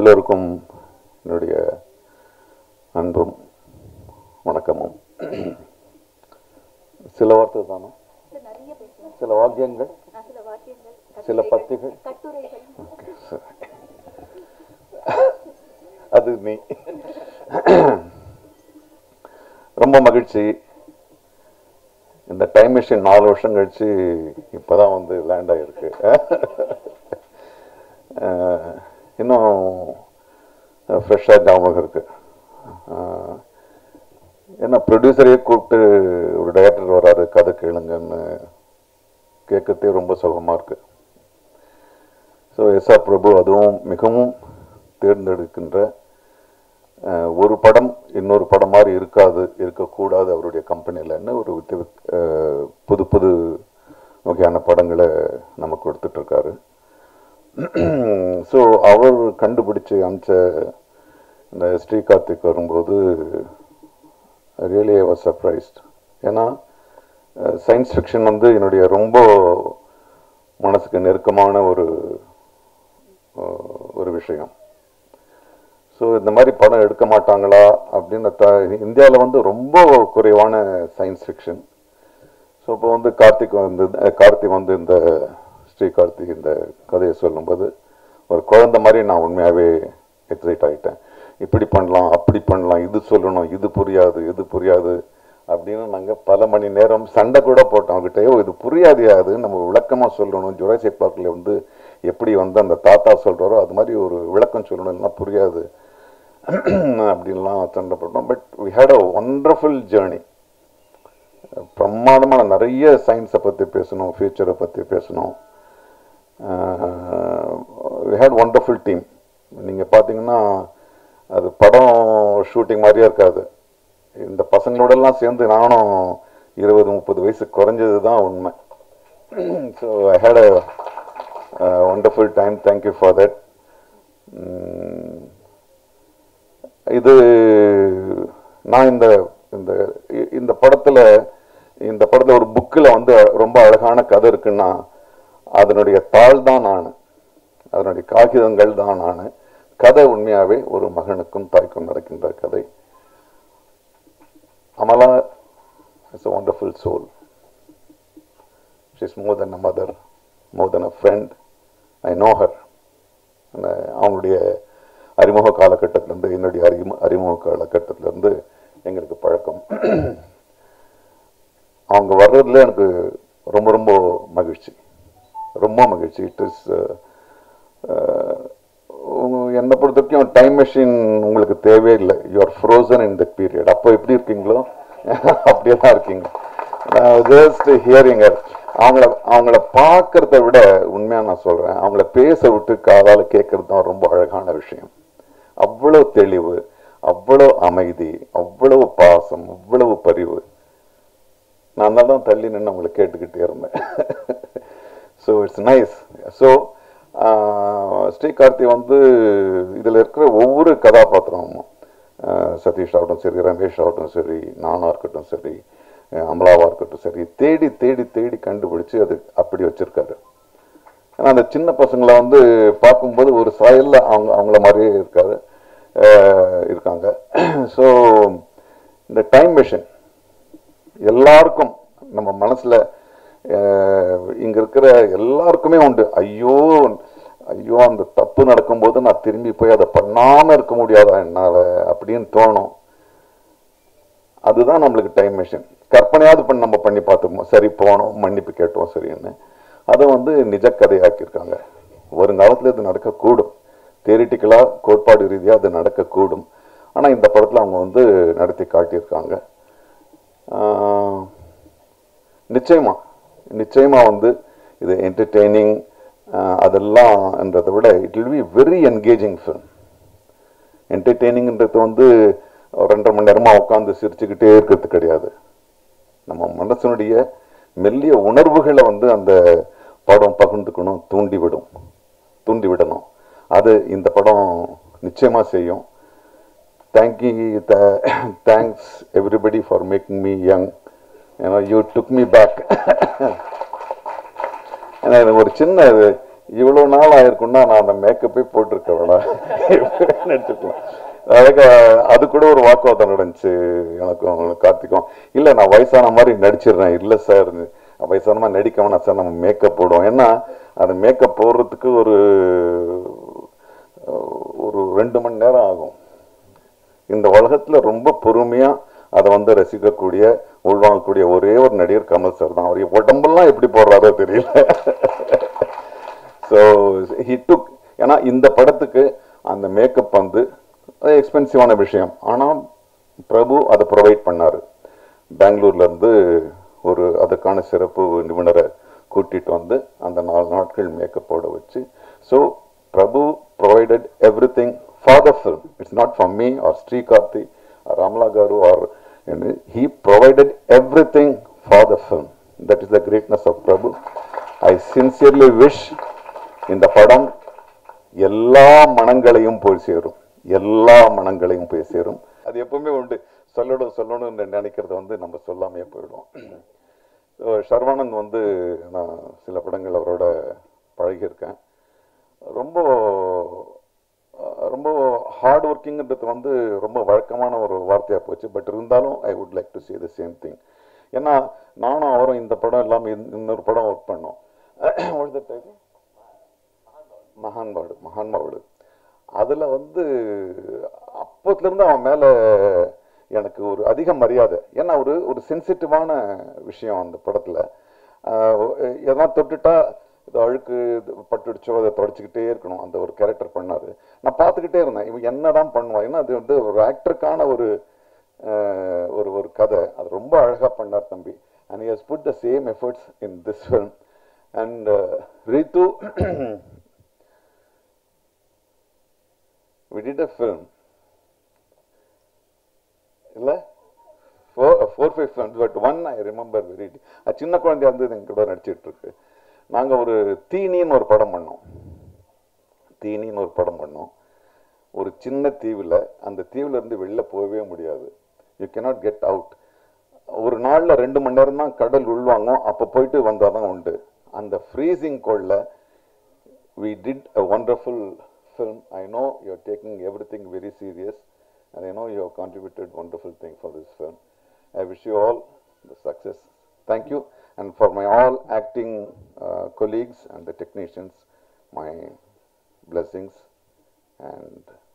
எல்லோருக்கும் என்னுடைய அன்பும் வணக்கமும் சில வார்த்தை தானே இல்ல, நிறைய பேசலாம் சில வாக்கியங்கள் நான் சில வாக்கியங்கள் சில கட்டுரைகள், பத்திகள் கட்டுரைகள் அது நீ ரொம்ப மகிழ்ச்சி இந்த டைம் மிஷின் நாலு வருஷம் கழிச்சு இப்பதான் வந்து லேண்ட் ஆகிருக்கு அஹ், இன்னும் ஃப்ரெஷ்ஷாக ஞாபகம் இருக்கு அஹ், என்ன ப்ரொடியூசரையே கூப்பிட்டு ஒரு டைரக்டர் வராரு கதை கேளுங்கன்னு கேட்கறதே ரொம்ப சுகமாக இருக்கு ஸோ எஸ் ஆர் பிரபு அதுவும் மிகவும் தேர்ந்தெடுக்கின்ற அஹ், ஒரு படம் இன்னொரு படம் மாதிரி இருக்காது இருக்கக்கூடாது அவருடைய கம்பெனிலன்னு ஒரு வித்து அஹ், புது புது வகையான படங்களை நமக்கு கொடுத்துட்டு இருக்காரு ஸோ அவர் கண்டுபிடிச்சு அமிச்ச இந்த ஸ்ரீ கார்த்திக் வரும்போது ரியலி ஐ வாஸ் சர்ப்ரைஸ்ட் ஏன்னா சயின்ஸ் ஃபிக்ஷன் வந்து என்னுடைய ரொம்ப மனசுக்கு நெருக்கமான ஒரு அஹ், ஒரு விஷயம் ஸோ இந்த மாதிரி படம் எடுக்க மாட்டாங்களா அப்படின்னு த இந்தியாவில் வந்து ரொம்ப குறைவான சயின்ஸ் ஃபிக்ஷன் ஸோ இப்போ வந்து கார்த்திக் வந்து அஹ், கார்த்தி வந்து இந்த ஸ்ரீ கார்த்திக் இந்த கதையை சொல்லும்போது ஒரு குழந்தை மாதிரி நான் உண்மையாகவே எக்ஸைட் ஆகிட்டேன் இப்படி பண்ணலாம் அப்படி பண்ணலாம் இது சொல்லணும் இது புரியாது இது புரியாது அப்படின்னு நாங்கள் பல மணி நேரம் சண்டை கூட போட்டோம் அவங்ககிட்ட "ஐயோ, இது புரியாதியா அது நம்ம விளக்கமாக சொல்லணும் ஜுராசிக் பார்க்கில் வந்து எப்படி வந்து அந்த தாத்தா சொல்கிறாரோ அது மாதிரி ஒரு விளக்கம் சொல்லணும் இல்லைன்னா புரியாது அப்படின்லாம் சண்டை போட்டோம் but we had a wonderful journey பிரமாதமான நிறைய சயின்ஸை பற்றி பேசணும் ஃபியூச்சரை பற்றி பேசணும் வி ஹேட் ஒண்டர்ஃபுல் டீம் நீங்கள் பார்த்தீங்கன்னா அது படம் ஷூட்டிங் மாதிரியே இருக்காது இந்த பசங்களோடெல்லாம் சேர்ந்து நானும் இருபது முப்பது வயசு குறைஞ்சது தான் உண்மை so I had a wonderful time thank you for that இது நான் இந்த இந்த இந்த படத்துல இந்த படத்துல ஒரு புக்கில் வந்து ரொம்ப அழகான கதை இருக்குன்னா அதனுடைய தாள் தான் நான் அதனுடைய காகிதங்கள் தான் நான் கதை உண்மையாவே ஒரு மகனுக்கும் தாய்க்கும் நடக்கின்ற கதை Amala is a wonderful soul she's more than a mother more than a friend i know her அந்த அவங்களுடைய அறிமுக காலகட்டத்திலேருந்து என்னுடைய அறிமு அறிமுக காலகட்டத்திலேருந்து எங்களுக்கு பழக்கம் அவங்க வர்றதுல எனக்கு ரொம்ப ரொம்ப மகிழ்ச்சி ரொம்ப மகிழ்ச்சி இட் இஸ் என்னை பொறுத்த வரைக்கும் டைம் மெஷின் உங்களுக்கு தேவையே இல்லை you are frozen in the period அப்போ எப்படி இருக்கீங்களோ அப்படியே தான் இருக்கீங்க ஜஸ்ட் ஹியரிங் அவங்கள அவங்கள பார்க்கறத விட உண்மையாக நான் சொல்கிறேன் அவங்கள பேச விட்டு காதால் கேட்கறது தான் ரொம்ப அழகான விஷயம் அவ்வளவு தெளிவு அவ்வளவு அமைதி அவ்வளவு பாசம் அவ்வளவு பரிவு நான் தான் தள்ளி நின்று அவங்களை கேட்டுக்கிட்டே இருந்தேன் so it's nice so Sri Karthi வந்து இதில் இருக்கிற ஒவ்வொரு கதாபாத்திரமும் ஆஹ் சதீஷ் ஆகட்டும் சரி ரமேஷ் ஆகட்டும் சரி நானா இருக்கட்டும் சரி அஹ் அமலாவா இருக்கட்டும் சரி தேடி தேடி தேடி கண்டுபிடிச்சு அது அப்படி வச்சிருக்காரு ஏன்னா அந்த சின்ன பசங்களை வந்து பார்க்கும்போது ஒரு சாயல்ல அவங்க அவங்கள மாதிரியே இருக்காரு அஹ் இருக்காங்க ஸோ இந்த டைம் மிஷின் எல்லாருக்கும் நம்ம மனசுல அஹ், இங்க இருக்கிற எல்லாருக்குமே உண்டு ஐயோ ஐயோ அந்த தப்பு நடக்கும்போது நான் திரும்பி போய் அதை பண்ணாம இருக்க முடியாதா என்னால அப்படின்னு தோணும் அதுதான் நம்மளுக்கு டைம் மிஷின் கற்பனையாவது பண்ணி நம்ம பண்ணி பார்த்துப்போம் சரி போனோம் மன்னிப்பு கேட்டோம் சரின்னு அதை வந்து நிஜ கதையாக்கியிருக்காங்க வருங்காலத்தில் இது நடக்கக்கூடும் தியரிட்டிக்கலாக கோட்பாடு ரீதியாக அது நடக்கக்கூடும் ஆனால் இந்த படத்தில் அவங்க வந்து நடத்தி காட்டியிருக்காங்க ஆஹ், நிச்சயமா நிச்சயமா வந்து இது என்டர்டெய்னிங் அதெல்லாம்ன்றதை விட it will be very engaging film என்டர்டெய்னிங்ன்றது வந்து ஒரு ரெண்டரை மணி நேரமா உட்காந்து சிரிச்சுக்கிட்டே இருக்கிறது கிடையாது நம்ம மனசனுடைய மெல்லிய உணர்வுகளை வந்து அந்த படம் பகிர்ந்துக்கணும் தூண்டிவிடும் தூண்டிவிடணும் அது இந்த படம் நிச்சயமா செய்யும் thank you thanks everybody for making me young ஏன்னா யூ டுக் மீ பேக் ஏன்னா எனக்கு ஒரு சின்ன இது இவ்வளவு நாள் ஆயிருக்கும்னா நான் அந்த மேக்கப்பே போட்டிருக்கேன்டா நடிச்சிருக்கேன் அதுக்கு அது கூட ஒரு வாக்குவாதம் நடந்துச்சு எனக்கும் அவங்களுக்கும் கார்த்திக்கும் இல்ல நான் வயசான மாதிரி நடிச்சிடுறேன் இல்ல சார் வயசான மாதிரி நடிக்க வேணாம் சார் நம்ம மேக்கப் போடுவோம் ஏன்னா அது மேக்கப் போடுறதுக்கு ஒரு ஒரு ரெண்டு மணி நேரம் ஆகும் இந்த உலகத்துல ரொம்ப பொறுமையா அதை வந்து ரசிக்கக்கூடிய உள்வாங்கக்கூடிய ஒரே ஒரு நடிகர் கமல் சார் தான் அவர் உடம்பெல்லாம் எப்படி போடுறாரோ தெரியல ஸோ ஹி டுக் ஏன்னா இந்த படத்துக்கு அந்த மேக்கப் வந்து எக்ஸ்பென்சிவான விஷயம் ஆனால் பிரபு அதை ப்ரொவைட் பண்ணாரு பெங்களூர்ல இருந்து ஒரு அதுக்கான சிறப்பு நிபுணரை கூட்டிட்டு வந்து அந்த நாலு நாட்கள் மேக்கப் போட வச்சு so Prabhu provided everything for the film it's not for me or Srikarthi or Ramla garu or he provided everything for the film that is the greatness of Prabhu I sincerely wish இந்த படம் எல்லா மனங்களையும் போய் சேரும் எல்லா மனங்களையும் போய் சேரும் அது எப்பவுமே உண்டு சொல்லணும் சொல்லணும்னு நினைக்கிறத வந்து நம்ம சொல்லாமையே போயிடுவோம் So, சரவணன் வந்து நான் சில படங்கள் அவரோட பழகியிருக்கேன் ரொம்ப அஹ், ரொம்ப ஹார்ட் ஒர்க்கிங்கிறது வந்து ரொம்ப வழக்கமான ஒரு வார்த்தையாக போச்சு பட் இருந்தாலும் I would like to see the same thing ஏன்னா நானும் அவரும் இந்த படம் இல்லாமல் இன்னொரு படம் ஒர்க் பண்ணோம் What is the title? மகான்பாடு மகான்பாடு அதுல வந்து அப்பத்துல இருந்து அவன் மேல எனக்கு ஒரு அதிக மரியாதை ஏன்னா ஒரு ஒரு சென்சிட்டிவான விஷயம் அந்த படத்துல ஆஹ் எதனா தொட்டுட்டா இது அழுக்கு இது பட்டுடுச்சோ அதை தொடச்சிக்கிட்டே இருக்கணும் அந்த ஒரு கேரக்டர் பண்ணாரு நான் பார்த்துக்கிட்டே இருந்தேன் இவன் என்னதான் பண்ணுவான் ஏன்னா அது வந்து ஒரு ஆக்டருக்கான ஒரு ஆஹ் ஒரு ஒரு கதை அது ரொம்ப அழகா பண்ணார் தம்பி and has put the same efforts in this film and Ritu we did a film இல்ல four four five films but one I remember very சின்ன குழந்தையா வந்து எங்க கூட நடிச்சிட்டு இருக்கு நாங்க ஒரு தீனின்னு ஒரு படம் பண்ணோம் தீனின்னு ஒரு படம் பண்ணோம் ஒரு சின்ன தீவுல அந்த தீவுல இருந்து வெளில போகவே முடியாது யூ cannot கெட் அவுட் ஒரு நாள்ல ரெண்டு மணி நேரம் தான் கடல் உள்வாங்கும் அப்ப போயிட்டு வந்தாதான் உண்டு அந்த ஃப்ரீசிங் கோல்ல we did a wonderful film. I know you're taking everything very serious, and I know you have contributed wonderful thing for this film. I wish you all the success. Thank you, and for my all acting uh, colleagues and the technicians, my blessings and